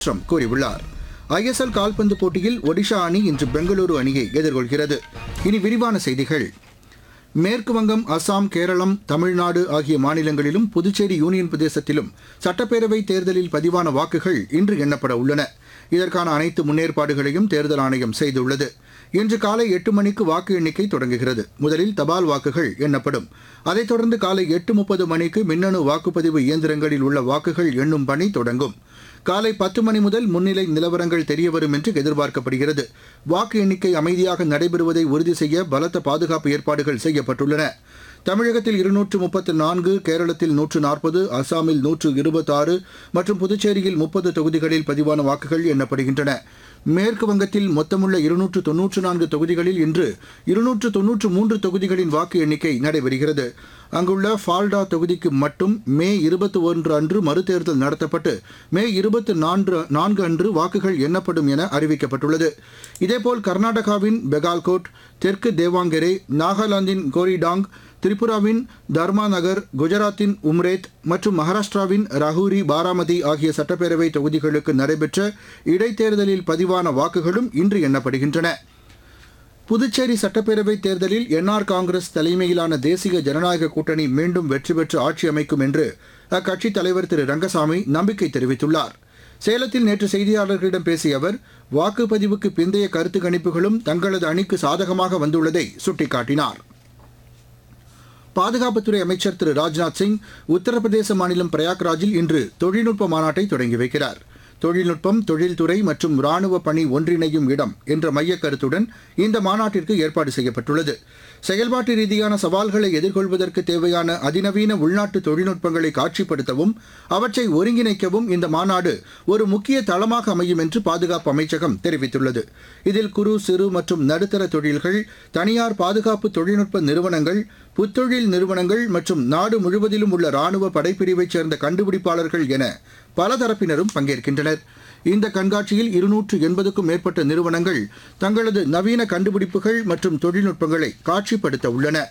Trump கூறியுள்ளார் ISL கால்பந்து போட்டியில் ஒடிஷா அணி இன்று பெங்களூரு அணியை எதிர்கொள்கிறது இனி விரிவான செய்திகள் மேற்கு வங்கம் அசாம் கேரளம் தமிழ்நாடு ஆகிய மாநிலங்களிலும் புதுச்சேரி யூனியன் பிரதேசத்திலும் சட்டப்பேரவை தேர்தலில் பதிவான வாக்குகள் இன்று எண்ணப்பட உள்ளன இதற்கான அனைத்து முன்னேற்பாடுகளையும் தேர்தல் ஆணையம் செய்துள்ளது இன்று காலை எட்டு மணிக்கு வாக்கு எண்ணிக்கை தொடங்குகிறது முதலில் தபால் வாக்குகள் எண்ணப்படும் அதைத் தொடர்ந்து காலை எட்டு முப்பது மணிக்கு மின்னணு வாக்குப்பதிவு இயந்திரங்களில் உள்ள வாக்குகள் எண்ணும் பணி தொடங்கும் காலை பத்து மணி முதல் முன்னிலை நிலவரங்கள் தெரியவரும் என்று எதிர்பார்க்கப்படுகிறது வாக்கு எண்ணிக்கை அமைதியாக நடைபெறுவதை உறுதி செய்ய பலத்த பாதுகாப்பு ஏற்பாடுகள் செய்யப்பட்டுள்ளன தமிழகத்தில் இருநூற்று முப்பத்து நான்கு கேரளத்தில் நூற்று நாற்பது அசாமில் நூற்று இருபத்தாறு மற்றும் புதுச்சேரியில் முப்பது தொகுதிகளில் பதிவான வாக்குகள் எண்ணப்படுகின்றன மேற்கு வங்கத்தில் மொத்தமுள்ள இருநூற்று தொன்னூற்று நான்கு தொகுதிகளில் இன்று இருநூற்று தொன்னூற்று மூன்று தொகுதிகளின் வாக்கு எண்ணிக்கை நடைபெறுகிறது அங்குள்ள ஃபால்டா தொகுதிக்கு மட்டும் மே இருபத்தி ஒன்று அன்று மறுதேர்தல் நடத்தப்பட்டு மே இருபத்தி நான்கு நான்கு அன்று வாக்குகள் எண்ணப்படும் என அறிவிக்கப்பட்டுள்ளது இதேபோல் கர்நாடகாவின் பெகால்கோட் தெற்கு தேவாங்கெரே நாகாலாந்தின் கோரிடாங் திரிபுராவின் தர்மாநகர் குஜராத்தின் உம்ரேத் மற்றும் மகாராஷ்டிராவின் ரஹூரி பாராமதி ஆகிய சட்டப்பேரவை தொகுதிகளுக்கு நடைபெற்ற இடைத்தேர்தலில் பதிவான வாக்குகளும் இன்று எண்ணப்படுகின்றன புதுச்சேரி சட்டப்பேரவை தேர்தலில் என்ஆர் காங்கிரஸ் தலைமையிலான தேசிய ஜனநாயக கூட்டணி மீண்டும் வெற்றி பெற்று ஆட்சி அமைக்கும் என்று அக்கட்சித் தலைவர் திரு ரங்கசாமி நம்பிக்கை தெரிவித்துள்ளார் சேலத்தில் நேற்று செய்தியாளர்களிடம் பேசிய அவர் வாக்குப்பதிவுக்கு பிந்தைய கருத்து கணிப்புகளும் தங்களது அணிக்கு சாதகமாக வந்துள்ளதை சுட்டிக்காட்டினார் பாதுகாப்புத்துறை அமைச்சர் திரு ராஜ்நாத் சிங் உத்தரப்பிரதேச மாநிலம் பிரயாக்ராஜில் இன்று தொழில்நுட்ப மாநாட்டை தொடங்கி வைக்கிறார் தொழில்நுட்பம் தொழில்துறை மற்றும் ராணுவ பணி ஒன்றிணையும் இடம் என்ற மையக் கருத்துடன் இந்த மாநாட்டிற்கு ஏற்பாடு செய்யப்பட்டுள்ளது செயல்பாட்டு ரீதியான சவால்களை எதிர்கொள்வதற்கு தேவையான அதிநவீன உள்நாட்டு தொழில்நுட்பங்களை காட்சிப்படுத்தவும் அவற்றை ஒருங்கிணைக்கவும் இந்த மாநாடு ஒரு முக்கிய தளமாக அமையும் என்று பாதுகாப்பு அமைச்சகம் தெரிவித்துள்ளது இதில் குறு சிறு மற்றும் நடுத்தர தொழில்கள் தனியார் பாதுகாப்பு தொழில்நுட்ப நிறுவனங்கள் புத்தொழில் நிறுவனங்கள் மற்றும் நாடு முழுவதிலும் உள்ள ராணுவ படைப்பிரிவைச் சேர்ந்த கண்டுபிடிப்பாளர்கள் என பல தரப்பினரும் பங்கேற்கின்றனர் இந்த கண்காட்சியில் இருநூற்று எண்பதுக்கும் மேற்பட்ட நிறுவனங்கள் தங்களது நவீன கண்டுபிடிப்புகள் மற்றும் தொழில்நுட்பங்களை காட்சிப்படுத்த உள்ளன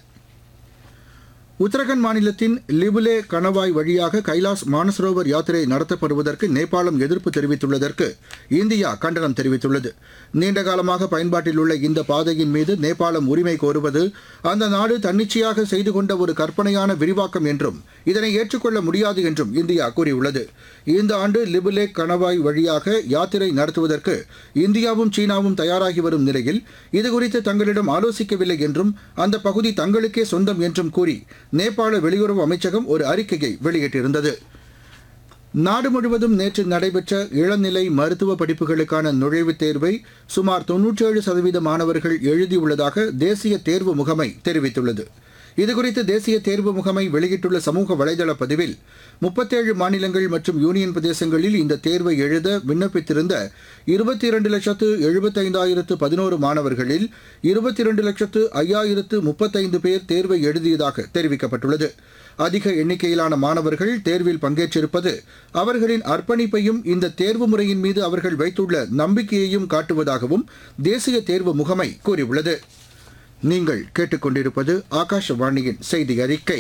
உத்தரகண்ட் மாநிலத்தின் லிபுலே கணவாய் வழியாக கைலாஸ் மானசரோவர் யாத்திரை நடத்தப்படுவதற்கு நேபாளம் எதிர்ப்பு தெரிவித்துள்ளதற்கு இந்தியா கண்டனம் தெரிவித்துள்ளது நீண்ட காலமாக பயன்பாட்டில் உள்ள இந்த பாதையின் மீது நேபாளம் உரிமை கோருவது அந்த நாடு தன்னிச்சையாக செய்து கொண்ட ஒரு கற்பனையான விரிவாக்கம் என்றும் இதனை ஏற்றுக்கொள்ள முடியாது என்றும் இந்தியா கூறியுள்ளது இந்த ஆண்டு லிபுலே கணவாய் வழியாக யாத்திரை நடத்துவதற்கு இந்தியாவும் சீனாவும் தயாராகி வரும் நிலையில் இதுகுறித்து தங்களிடம் ஆலோசிக்கவில்லை என்றும் அந்த பகுதி தங்களுக்கே சொந்தம் என்றும் கூறி நேபாள வெளியுறவு அமைச்சகம் ஒரு அறிக்கையை வெளியிட்டிருந்தது நாடு முழுவதும் நேற்று நடைபெற்ற இளநிலை மருத்துவ படிப்புகளுக்கான நுழைவுத் தேர்வை சுமார் தொன்னூற்றேழு சதவீத மாணவர்கள் எழுதியுள்ளதாக தேசிய தேர்வு முகமை தெரிவித்துள்ளது இதுகுறித்து தேசிய தேர்வு முகமை வெளியிட்டுள்ள சமூக வலைதள பதிவில் முப்பத்தேழு மாநிலங்கள் மற்றும் யூனியன் பிரதேசங்களில் இந்த தேர்வை எழுத விண்ணப்பித்திருந்த இருபத்தி இரண்டு லட்சத்து எழுபத்தைந்தாயிரத்து பதினோரு மாணவர்களில் இருபத்தி இரண்டு லட்சத்து ஐயாயிரத்து முப்பத்தைந்து பேர் தேர்வை எழுதியதாக தெரிவிக்கப்பட்டுள்ளது அதிக எண்ணிக்கையிலான மாணவர்கள் தேர்வில் பங்கேற்றிருப்பது அவர்களின் அர்ப்பணிப்பையும் இந்த தேர்வு முறையின் மீது அவர்கள் வைத்துள்ள நம்பிக்கையையும் காட்டுவதாகவும் தேசிய தேர்வு முகமை கூறியுள்ளது நீங்கள் கேட்டுக்கொண்டிருப்பது ஆகாஷவாணியின் செய்தி அறிக்கை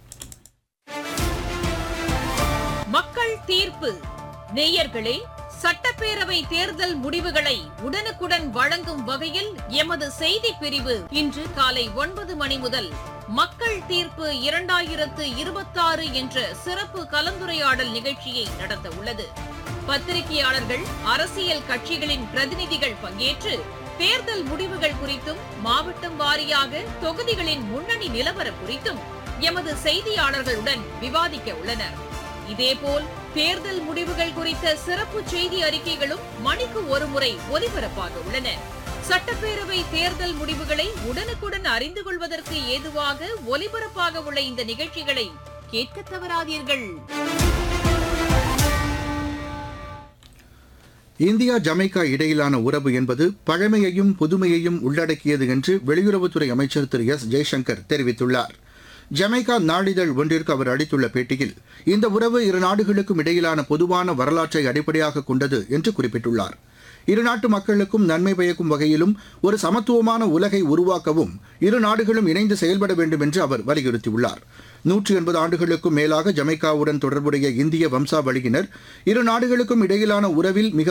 மக்கள் தீர்ப்பு நேயர்களே சட்டப்பேரவை தேர்தல் முடிவுகளை உடனுக்குடன் வழங்கும் வகையில் எமது செய்தி பிரிவு இன்று காலை ஒன்பது மணி முதல் மக்கள் தீர்ப்பு இரண்டாயிரத்து இருபத்தாறு என்ற சிறப்பு கலந்துரையாடல் நிகழ்ச்சியை நடத்த உள்ளது பத்திரிகையாளர்கள் அரசியல் கட்சிகளின் பிரதிநிதிகள் பங்கேற்று தேர்தல் முடிவுகள் குறித்தும் மாவட்டம் வாரியாக தொகுதிகளின் முன்னணி நிலவரம் குறித்தும் எமது செய்தியாளர்களுடன் விவாதிக்க உள்ளனர் இதேபோல் தேர்தல் முடிவுகள் குறித்த சிறப்பு செய்தி அறிக்கைகளும் மணிக்கு ஒருமுறை ஒலிபரப்பாக உள்ளன சட்டப்பேரவை தேர்தல் முடிவுகளை உடனுக்குடன் அறிந்து கொள்வதற்கு ஏதுவாக ஒலிபரப்பாக உள்ள இந்த நிகழ்ச்சிகளை கேட்க தவறாதீர்கள் இந்தியா ஜமைக்கா இடையிலான உறவு என்பது பழமையையும் புதுமையையும் உள்ளடக்கியது என்று வெளியுறவுத்துறை அமைச்சர் திரு எஸ் ஜெய்சங்கர் தெரிவித்துள்ளார் ஜமைக்கா நாளிதழ் ஒன்றிற்கு அவர் அளித்துள்ள பேட்டியில் இந்த உறவு இரு நாடுகளுக்கும் இடையிலான பொதுவான வரலாற்றை அடிப்படையாக கொண்டது என்று குறிப்பிட்டுள்ளார் இரு நாட்டு மக்களுக்கும் நன்மை பயக்கும் வகையிலும் ஒரு சமத்துவமான உலகை உருவாக்கவும் இரு நாடுகளும் இணைந்து செயல்பட வேண்டும் என்று அவர் வலியுறுத்தியுள்ளார் நூற்றி எண்பது ஆண்டுகளுக்கும் மேலாக ஜமைக்காவுடன் தொடர்புடைய இந்திய வம்சாவளியினர் இரு நாடுகளுக்கும் இடையிலான உறவில் மிக